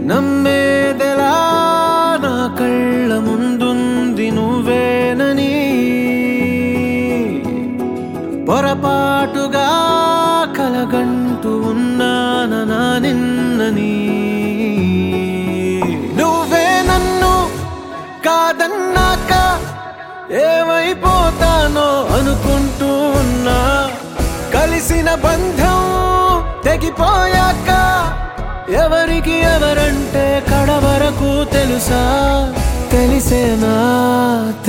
నమ్మేదెలా నా కళ్ళ ముందుంది నువ్వేనని పొరపాటుగా కలగంటూ ఉన్నాన నా నిన్నని నువ్వే నన్ను కాదన్నాక ఏమైపోతానో అనుకుంటూ ఉన్నా కలిసిన బంధం తెగిపోయాక ఎవరికి ఎవరంటే కడ వరకు తెలుసా తెలిసేనా